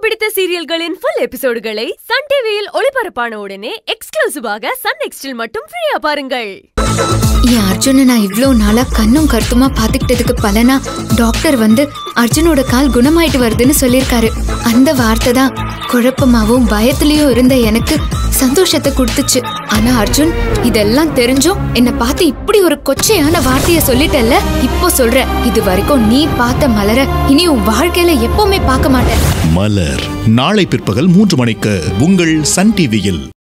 பிடித்த சீரியல்களின் full எபிசோடுகளை Sun டிவியில் ஒளிபரப்பான உடனே எக்ஸ்க்ளூசிவாக சன் நெக்ஸ்டில் மட்டும் ஃப்ரீயா பாருங்கள் என் அர்ஜுனை நான் இவ்ளோ நாளா கண்ணும் கருத்துமா பாத்துக்கிட்டதுக்கு பலனா டாக்டர் வந்து அர்ஜுனோட கால் குணமாயிட்டு வருதுன்னு சொல்லியிருக்காரு அந்த வார்த்தை தான் குழப்பமாவும் பயத்திலயும் இருந்த எனக்கு சந்தோஷத்தை கொடுத்துச்சு ஆனா அர்ஜுன் இதெல்லாம் தெரிஞ்சும் என்னை பார்த்து இப்படி ஒரு கொச்சையான வார்த்தைய சொல்லிட்டல்ல இப்போ சொல்ற இது வரைக்கும் நீ பார்த்த மலர இனி உன் வாழ்க்கையில எப்பவுமே பார்க்க மாட்டேன் மலர் நாளை பிற்பகல் மூன்று மணிக்கு உங்கள் சன் டிவியில்